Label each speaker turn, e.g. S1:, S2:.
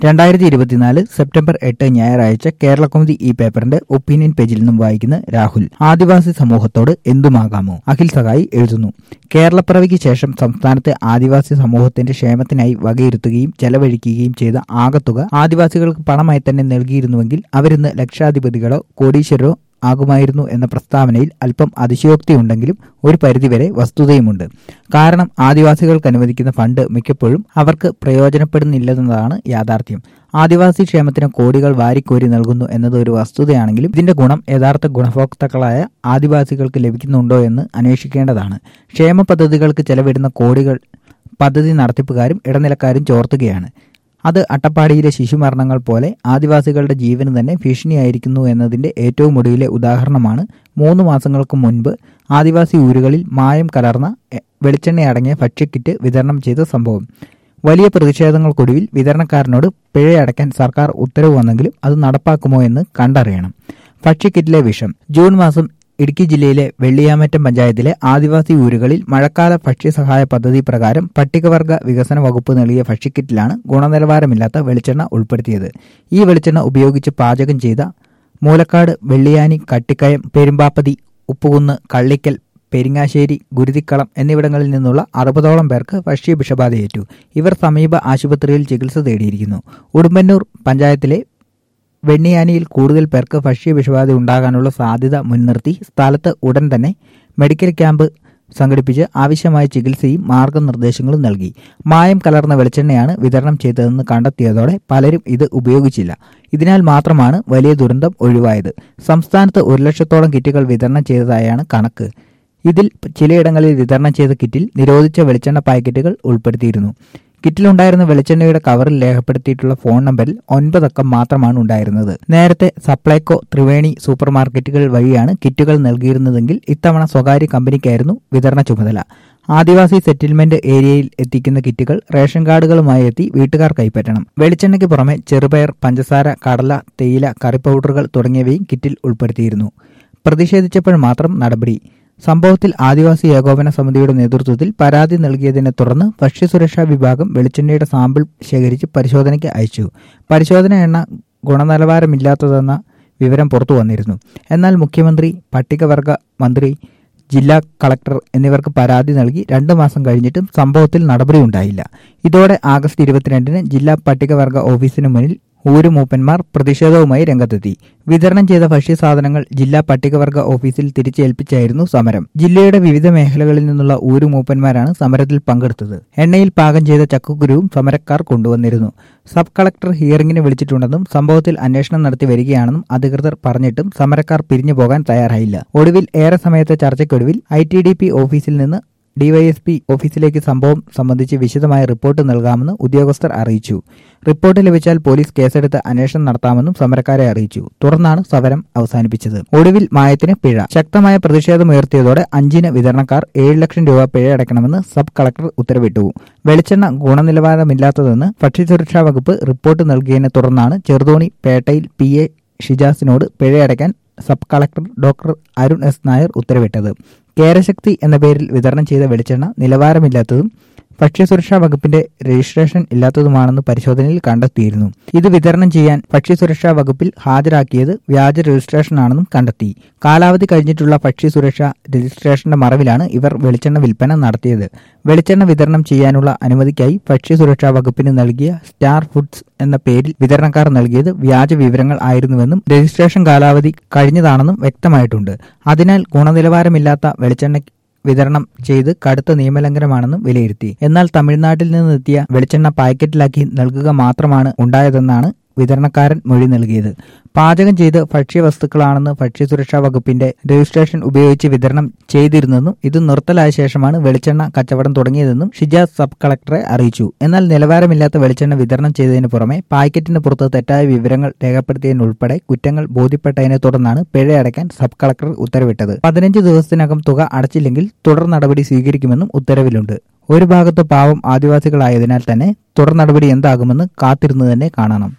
S1: രണ്ടായിരത്തി ഇരുപത്തിനാല് സെപ്റ്റംബർ എട്ട് ഞായറാഴ്ച കേരളകൗമുദി ഈ പേപ്പറിന്റെ ഒപ്പീനിയൻ പേജിൽ നിന്നും വായിക്കുന്ന രാഹുൽ ആദിവാസി സമൂഹത്തോട് എന്തുമാകാമോ അഖിൽ സഹായി എഴുതുന്നു കേരളപ്പിറവിക്ക് ശേഷം സംസ്ഥാനത്തെ ആദിവാസി സമൂഹത്തിന്റെ ക്ഷേമത്തിനായി വകയിരുത്തുകയും ചെലവഴിക്കുകയും ചെയ്ത ആകത്തുക ആദിവാസികൾക്ക് പണമായി തന്നെ നൽകിയിരുന്നുവെങ്കിൽ അവരിന്ന് ലക്ഷാധിപതികളോ കോടീശ്വരോ ആകുമായിരുന്നു എന്ന പ്രസ്താവനയിൽ അല്പം അതിശയോക്തിയുണ്ടെങ്കിലും ഒരു പരിധിവരെ വസ്തുതയുമുണ്ട് കാരണം ആദിവാസികൾക്ക് അനുവദിക്കുന്ന ഫണ്ട് മിക്കപ്പോഴും അവർക്ക് പ്രയോജനപ്പെടുന്നില്ലെന്നതാണ് യാഥാർത്ഥ്യം ആദിവാസി ക്ഷേമത്തിന് കോടികൾ വാരിക്കോരി നൽകുന്നു എന്നത് ഒരു വസ്തുതയാണെങ്കിലും ഇതിന്റെ ഗുണം യഥാർത്ഥ ഗുണഭോക്താക്കളായ ആദിവാസികൾക്ക് ലഭിക്കുന്നുണ്ടോ എന്ന് അന്വേഷിക്കേണ്ടതാണ് ക്ഷേമ പദ്ധതികൾക്ക് ചെലവിടുന്ന കോടികൾ പദ്ധതി നടത്തിപ്പുകാരും ഇടനിലക്കാരും ചോർത്തുകയാണ് അത് അട്ടപ്പാടിയിലെ ശിശുമരണങ്ങൾ പോലെ ആദിവാസികളുടെ ജീവന് തന്നെ ഭീഷണിയായിരിക്കുന്നു എന്നതിന്റെ ഏറ്റവും ഒടുവിലെ ഉദാഹരണമാണ് മൂന്ന് മാസങ്ങൾക്ക് മുൻപ് ആദിവാസി ഊരുകളിൽ മായം കലർന്ന എ- വെളിച്ചെണ്ണയടങ്ങിയ ഭക്ഷ്യക്കിറ്റ് വിതരണം ചെയ്ത സംഭവം വലിയ പ്രതിഷേധങ്ങൾക്കൊടുവിൽ വിതരണക്കാരനോട് പിഴയടയ്ക്കാൻ സർക്കാർ ഉത്തരവ് വന്നെങ്കിലും അത് നടപ്പാക്കുമോ എന്ന് കണ്ടറിയണം ഭക്ഷ്യക്കിറ്റിലെ വിഷം ജൂൺ മാസം ഇടുക്കി ജില്ലയിലെ വെള്ളിയാമറ്റം പഞ്ചായത്തിലെ ആദിവാസി ഊരുകളിൽ മഴക്കാല ഭക്ഷ്യസഹായ പദ്ധതി പ്രകാരം പട്ടികവർഗ വികസന വകുപ്പ് നൽകിയ ഭക്ഷ്യക്കിറ്റിലാണ് ഗുണനിലവാരമില്ലാത്ത വെളിച്ചെണ്ണ ഉൾപ്പെടുത്തിയത് ഈ വെളിച്ചെണ്ണ ഉപയോഗിച്ച് പാചകം ചെയ്ത മൂലക്കാട് വെള്ളിയാനി കട്ടിക്കയം പെരുമ്പാപ്പതി ഉപ്പുകുന്ന് കള്ളിക്കൽ പെരിങ്ങാശ്ശേരി ഗുരുതിക്കളം എന്നിവിടങ്ങളിൽ നിന്നുള്ള അറുപതോളം പേർക്ക് ഭക്ഷ്യ വിഷബാധയേറ്റു ഇവർ സമീപ ആശുപത്രിയിൽ ചികിത്സ തേടിയിരിക്കുന്നു ഉടുമ്പന്നൂർ പഞ്ചായത്തിലെ വെണ്ണിയാനിയിൽ കൂടുതൽ പേർക്ക് ഭക്ഷ്യ വിഷബാധ ഉണ്ടാകാനുള്ള സാധ്യത മുൻനിർത്തി സ്ഥലത്ത് ഉടൻ തന്നെ മെഡിക്കൽ ക്യാമ്പ് സംഘടിപ്പിച്ച് ആവശ്യമായ ചികിത്സയും മാർഗനിർദ്ദേശങ്ങളും നൽകി മായം കലർന്ന വെളിച്ചെണ്ണയാണ് വിതരണം ചെയ്തതെന്ന് കണ്ടെത്തിയതോടെ പലരും ഇത് ഉപയോഗിച്ചില്ല ഇതിനാൽ മാത്രമാണ് വലിയ ദുരന്തം ഒഴിവായത് സംസ്ഥാനത്ത് ഒരു ലക്ഷത്തോളം കിറ്റുകൾ വിതരണം ചെയ്തതായാണ് കണക്ക് ഇതിൽ ചിലയിടങ്ങളിൽ വിതരണം ചെയ്ത കിറ്റിൽ നിരോധിച്ച വെളിച്ചെണ്ണ പാക്കറ്റുകൾ ഉൾപ്പെടുത്തിയിരുന്നു കിറ്റിലുണ്ടായിരുന്ന വെളിച്ചെണ്ണയുടെ കവറിൽ രേഖപ്പെടുത്തിയിട്ടുള്ള ഫോൺ നമ്പറിൽ ഒൻപതക്കം മാത്രമാണ് ഉണ്ടായിരുന്നത് നേരത്തെ സപ്ലൈകോ ത്രിവേണി സൂപ്പർ മാർക്കറ്റുകൾ വഴിയാണ് കിറ്റുകൾ നൽകിയിരുന്നതെങ്കിൽ ഇത്തവണ സ്വകാര്യ കമ്പനിക്കായിരുന്നു വിതരണ ചുമതല ആദിവാസി സെറ്റിൽമെന്റ് ഏരിയയിൽ എത്തിക്കുന്ന കിറ്റുകൾ റേഷൻ കാർഡുകളുമായി എത്തി വീട്ടുകാർ കൈപ്പറ്റണം വെളിച്ചെണ്ണയ്ക്ക് പുറമെ ചെറുപയർ പഞ്ചസാര കടല തേയില കറി പൗഡറുകൾ തുടങ്ങിയവയും കിറ്റിൽ ഉൾപ്പെടുത്തിയിരുന്നു പ്രതിഷേധിച്ചപ്പോൾ മാത്രം നടപടി സംഭവത്തിൽ ആദിവാസി ഏകോപന സമിതിയുടെ നേതൃത്വത്തിൽ പരാതി നൽകിയതിനെ തുടർന്ന് ഭക്ഷ്യസുരക്ഷാ വിഭാഗം വെളിച്ചെണ്ണയുടെ സാമ്പിൾ ശേഖരിച്ച് പരിശോധനയ്ക്ക് അയച്ചു പരിശോധന എണ്ണ ഗുണനിലവാരമില്ലാത്തതെന്ന വിവരം പുറത്തു വന്നിരുന്നു എന്നാൽ മുഖ്യമന്ത്രി പട്ടികവർഗ മന്ത്രി ജില്ലാ കളക്ടർ എന്നിവർക്ക് പരാതി നൽകി രണ്ടു മാസം കഴിഞ്ഞിട്ടും സംഭവത്തിൽ നടപടിയുണ്ടായില്ല ഇതോടെ ആഗസ്റ്റ് ഇരുപത്തിരണ്ടിന് ജില്ലാ പട്ടികവർഗ ഓഫീസിന് മുന്നിൽ ഊരുമൂപ്പന്മാർ പ്രതിഷേധവുമായി രംഗത്തെത്തി വിതരണം ചെയ്ത ഭക്ഷ്യസാധനങ്ങൾ ജില്ലാ പട്ടികവർഗ ഓഫീസിൽ തിരിച്ചേൽപ്പിച്ചായിരുന്നു സമരം ജില്ലയുടെ വിവിധ മേഖലകളിൽ നിന്നുള്ള ഊരുമൂപ്പന്മാരാണ് സമരത്തിൽ പങ്കെടുത്തത് എണ്ണയിൽ പാകം ചെയ്ത ചക്കക്കുരുവും സമരക്കാർ കൊണ്ടുവന്നിരുന്നു സബ് കളക്ടർ ഹിയറിംഗിന് വിളിച്ചിട്ടുണ്ടെന്നും സംഭവത്തിൽ അന്വേഷണം നടത്തി വരികയാണെന്നും അധികൃതർ പറഞ്ഞിട്ടും സമരക്കാർ പിരിഞ്ഞു പോകാൻ തയ്യാറായില്ല ഒടുവിൽ ഏറെ സമയത്തെ ചർച്ചയ്ക്കൊടുവിൽ ഐ ടി ഡി പി ഓഫീസിൽ നിന്ന് ഡിവൈഎസ്പി ഓഫീസിലേക്ക് സംഭവം സംബന്ധിച്ച് വിശദമായ റിപ്പോർട്ട് നൽകാമെന്ന് ഉദ്യോഗസ്ഥർ അറിയിച്ചു റിപ്പോർട്ട് ലഭിച്ചാൽ പോലീസ് കേസെടുത്ത് അന്വേഷണം നടത്താമെന്നും സമരക്കാരെ അറിയിച്ചു തുടർന്നാണ് സമരം അവസാനിപ്പിച്ചത് ഒടുവിൽ മായത്തിന് പിഴ ശക്തമായ പ്രതിഷേധമുയർത്തിയതോടെ അഞ്ചിന് വിതരണക്കാർ ഏഴ് ലക്ഷം രൂപ പിഴ അടയ്ക്കണമെന്ന് സബ് കളക്ടർ ഉത്തരവിട്ടു വെളിച്ചെണ്ണ ഗുണനിലവാരമില്ലാത്തതെന്ന് ഭക്ഷ്യസുരക്ഷാ വകുപ്പ് റിപ്പോർട്ട് നൽകിയതിനെ തുടർന്നാണ് ചെറുതോണി പേട്ടയിൽ പി എ ഷിജാസിനോട് പിഴയടയ്ക്കാൻ sub collector doctor Arun S Nair ഉത്തരവിട്ടത് കേരശക്തി എന്ന പേരിൽ വിതരണം ചെയ്ത വെളിച്ചെണ്ണ നിലവാരമില്ലാത്തതും ഭക്ഷ്യസുരക്ഷാ വകുപ്പിന്റെ രജിസ്ട്രേഷൻ ഇല്ലാത്തതുമാണെന്ന് പരിശോധനയിൽ കണ്ടെത്തിയിരുന്നു ഇത് വിതരണം ചെയ്യാൻ ഭക്ഷ്യസുരക്ഷാ വകുപ്പിൽ ഹാജരാക്കിയത് വ്യാജ രജിസ്ട്രേഷനാണെന്നും കണ്ടെത്തി കാലാവധി കഴിഞ്ഞിട്ടുള്ള ഭക്ഷ്യസുരക്ഷാ രജിസ്ട്രേഷന്റെ മറവിലാണ് ഇവർ വെളിച്ചെണ്ണ വിൽപ്പന നടത്തിയത് വെളിച്ചെണ്ണ വിതരണം ചെയ്യാനുള്ള അനുമതിക്കായി ഭക്ഷ്യസുരക്ഷാ വകുപ്പിന് നൽകിയ സ്റ്റാർ ഫുഡ്സ് എന്ന പേരിൽ വിതരണക്കാർ നൽകിയത് വ്യാജ വിവരങ്ങൾ ആയിരുന്നുവെന്നും രജിസ്ട്രേഷൻ കാലാവധി കഴിഞ്ഞതാണെന്നും വ്യക്തമായിട്ടുണ്ട് അതിനാൽ ഗുണനിലവാരമില്ലാത്ത വെളിച്ചെണ്ണ വിതരണം ചെയ്ത് കടുത്ത നിയമലംഘനമാണെന്നും വിലയിരുത്തി എന്നാൽ തമിഴ്നാട്ടിൽ നിന്നെത്തിയ വെളിച്ചെണ്ണ പാക്കറ്റിലാക്കി നൽകുക മാത്രമാണ് ഉണ്ടായതെന്നാണ് വിതരണക്കാരൻ മൊഴി നൽകിയത് പാചകം ചെയ്ത് ഭക്ഷ്യവസ്തുക്കളാണെന്ന് ഭക്ഷ്യസുരക്ഷാ വകുപ്പിന്റെ രജിസ്ട്രേഷൻ ഉപയോഗിച്ച് വിതരണം ചെയ്തിരുന്നെന്നും ഇത് നിർത്തലായ ശേഷമാണ് വെളിച്ചെണ്ണ കച്ചവടം തുടങ്ങിയതെന്നും ഷിജാസ് സബ് കളക്ടറെ അറിയിച്ചു എന്നാൽ നിലവാരമില്ലാത്ത വെളിച്ചെണ്ണ വിതരണം ചെയ്തതിനു പുറമെ പാക്കറ്റിന് പുറത്ത് തെറ്റായ വിവരങ്ങൾ രേഖപ്പെടുത്തിയതിനുൾപ്പെടെ കുറ്റങ്ങൾ ബോധ്യപ്പെട്ടതിനെ തുടർന്നാണ് പിഴയടയ്ക്കാൻ സബ് കളക്ടർ ഉത്തരവിട്ടത് പതിനഞ്ച് ദിവസത്തിനകം തുക അടച്ചില്ലെങ്കിൽ തുടർ നടപടി സ്വീകരിക്കുമെന്നും ഉത്തരവിലുണ്ട് ഒരു ഭാഗത്ത് പാവം ആദിവാസികളായതിനാൽ തന്നെ തുടർ നടപടി എന്താകുമെന്ന് കാത്തിരുന്നു തന്നെ കാണണം